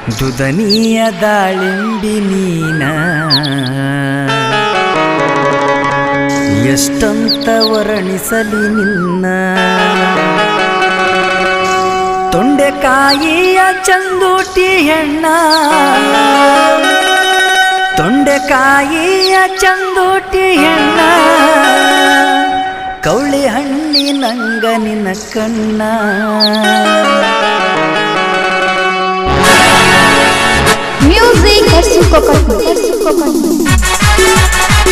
ದುದನಿಯ ದಾಳಿಂಬಿ ನೀನ ಎಷ್ಟಂತ ವರ್ಣಿಸಲಿ ನಿನ್ನ ತೊಂಡೆಕಾಯಿಯ ಚಂದೂಟಿ ಹೆಣ್ಣ ತೊಂಡೆಕಾಯಿಯ ಚಂದೂಟಿ ಹೆಣ್ಣ ಕೌಳಿ ಹಣ್ಣಿನಂಗ ನಿನ್ನ ಕಣ್ಣ Music versus coconut. Versus coconut.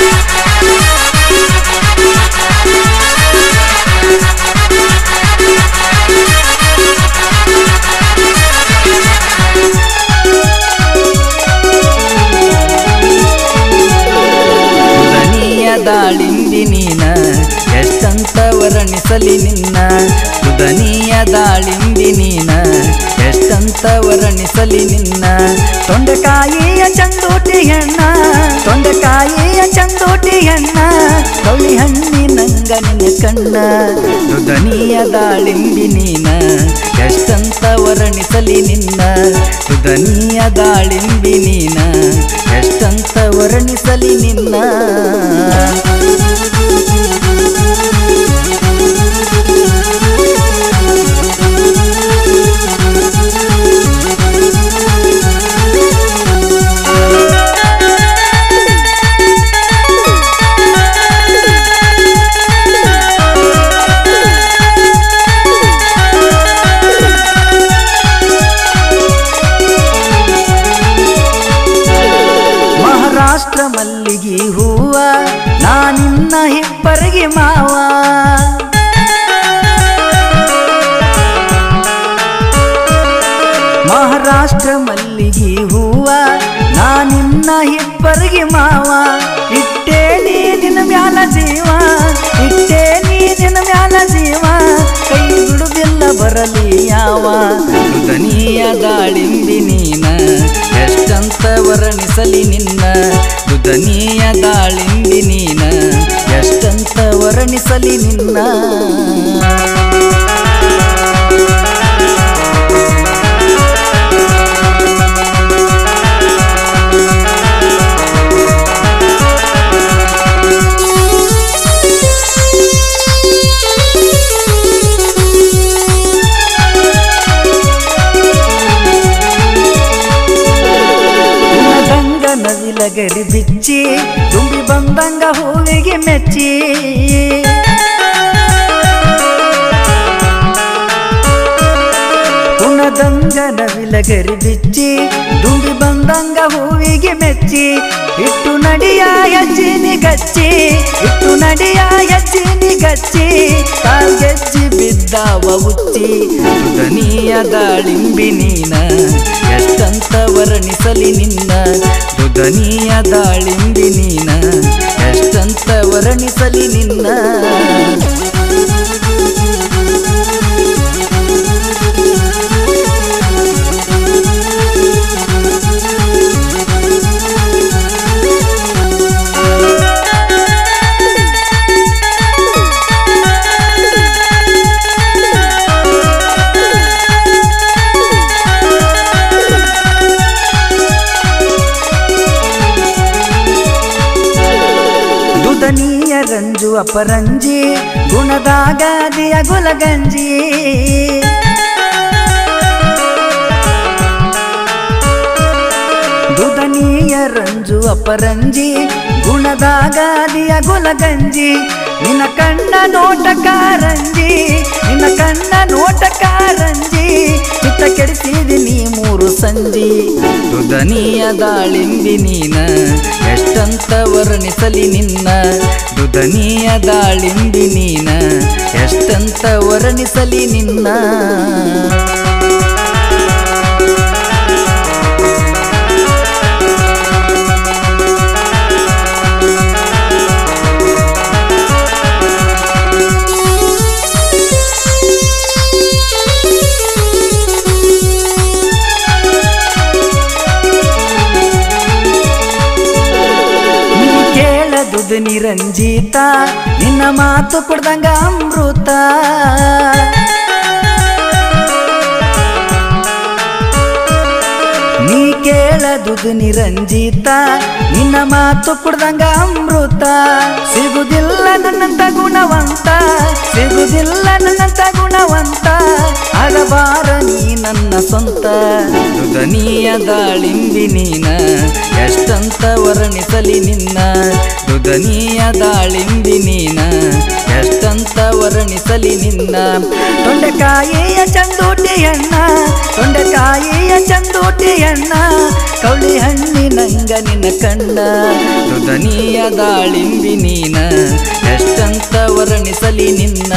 ಉದನಿಯ ದಾಳಿಂಬಿ ನೀನ ಎಷ್ಟಂತ ವರ್ಣಿಸಲಿ ನಿನ್ನ ಉದನಿಯ ದಾಳಿಂಬಿ ನೀನ ಎಷ್ಟಂತ ವರ್ಣಿಸಲಿ ನಿನ್ನ ತೊಂಡೆಕಾಯಿಯ ಚಂದೋಟಿ ಹೆಣ್ಣ ತೊಂಡೆಕಾಯಿಯ ಚಂದೋಟಿ ಹೆಣ್ಣ ಕೌಳಿ ಹಣ್ಣಿನಂಗ ನಿನ್ನ ಕಣ್ಣ ಉದನಿಯ ದಾಳಿಂಬಿ ನೀನ ಎಷ್ಟಂತ ವರ್ಣಿಸಲಿ ನಿನ್ನ ಉದನಿಯ ದಾಳಿಂಬಿ ನೀನ ಎಷ್ಟಂತ ವರ್ಣಿಸಲಿ ನಿನ್ನ ಮಹಾರಾಷ್ಟ್ರ ಮಲ್ಲಿಗೆ ಹೂವ ನಾನಿನ್ನ ಹಿಪ್ಪರಿಗೆ ಮಾವ ಮಹಾರಾಷ್ಟ್ರ ಮಲ್ಲಿಗೆ ಹೂವ ನಾನಿನ್ನ ಹಿಪ್ಪರಿಗೆ ಮಾವ ಇಟ್ಟೇ ನೀ ನಿನ್ನ ಮ್ಯಾಲ ಜೀವ ಇಟ್ಟೇ ನೀ ನಿನ್ನ ಮ್ಯಾಲ ಜೀವ ಕೈ ಬಿಡುದಿಲ್ಲ ಬರಲಿ ಯಾವ ದುದನಿಯ ದಾಳಿಂಬಿ ನೀನ ಎಷ್ಟಂತ ವರ್ಣಿಸಲಿ ನಿನ್ನ ದುದನಿಯ ದಾಳಿಂಬಿ ನೀನ ಎಷ್ಟಂತ ವರ್ಣಿಸಲಿ ನಿನ್ನ ಗಂಗ ನವಿಲಗರಿ ಬಿಚ್ಚಿ ತುಂಬಿ ಬಂದಂಗ ಹೂವಿಗೆ ಮೆಚ್ಚಿ ಕುಣದಂಗ ನವಿಲಗರಿ ಬಿಚ್ಚಿ ದುಂಬಿ ಬಂದಂಗ ಹೂವಿಗೆ ಮೆಚ್ಚಿ ಇಟ್ಟು ನಡಿಯ ಹೆಜ್ಜಿನಿ ಗಚ್ಚಿ ಇಟ್ಟು ನಡಿಯ ಹೆಜ್ಜಿನಿ ಗಚ್ಚಿ ಕಾಲ್ಗೆಜ್ಜಿ ಬಿದ್ದಾವ ಉಚ್ಚಿ ದುದನಿಯ ದಾಳಿಂಬಿ ನೀನ ಎಷ್ಟಂತ ವರ್ಣಿಸಲಿ ನಿನ್ನ ದುದನಿಯ ದಾಳಿಂಬಿ ನೀನ ಎಷ್ಟಂತ ವರ್ಣಿಸಲಿ ನಿನ್ನ ದುದನಿಯ ರಂಜು ಅಪರಂಜಿ ಗುಣದಾಗ ದಿಯ ಗುಲಗಂಜಿ ದುದನಿಯ ರಂಜು ಅಪರಂಜಿ ಗುಣದಾಗ ದಿಯ ಗುಲಗಂಜಿ ನಿನ್ನ ಕಣ್ಣ ನೋಟ ಕಾರಂಜಿ ನಿನ್ನ ಕಣ್ಣ ನೋಟ ಕಾರಂಜಿ ಚಿತ್ತ ಕೆಡಿಸಿದಿನಿ ಮೂರು ಸಂಜಿ ದುದನಿಯ ದಾಳಿಂಬಿ ನೀನ ಎಷ್ಟಂತ ವರ್ಣಿಸಲಿ ನಿನ್ನ ದುದನಿಯ ದಾಳಿಂಬಿ ನೀನ ಎಷ್ಟಂತ ವರ್ಣಿಸಲಿ ನಿನ್ನ ನೀ ಕೇಳದುದು ನಿರಂಜಿತ ನಿನ್ನ ಮಾತು ಕೊಡ್ದಂಗ ಅಮೃತ ನೀ ಕೇಳದುದು ನಿರಂಜಿತ ನಿನ್ನ ಮಾತು ಕುಡ್ದಂಗ ಅಮೃತ ಸಿಗುದಿಲ್ಲ ನನ್ನಂತ ಗುಣವಂತ ಸಿಗುದಿಲ್ಲ ನನ್ನಂತ ಗುಣವಂತ ಆಗಬಾರ ನೀ ನನ್ನ ಸ್ವಂತ ದುದನಿಯ ದಾಳಿಂಬಿ ನೀನ ಎಷ್ಟಂತ ವರ್ಣಿಸಲಿ ನಿನ್ನ ದುದನಿಯ ದಾಳಿಂಬಿ ನೀನ ಎಷ್ಟಂತ ವರ್ಣಿಸಲಿ ನಿನ್ನ ತೊಂಡೆಕಾಯಿಯ ಚಂದೂಟಿಯಣ್ಣ ತೊಂಡೆಕಾಯಿಯ ಚಂದೂಟಿಯಣ್ಣ ಕೌಳಿ ಹಣ್ಣಿನಂಗ ನಿನ್ನ ಕಣ್ಣ ದುದನಿಯ ದಾಳಿಂಬಿ ನೀನ ಎಷ್ಟಂತ ವರ್ಣಿಸಲಿ ನಿನ್ನ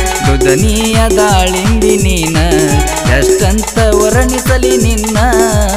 ದುದನಿಯ ದಾಳಿಂಬಿ ನೀನ ಎಷ್ಟಂತ ವರ್ಣಿಸಲಿ ನಿನ್ನ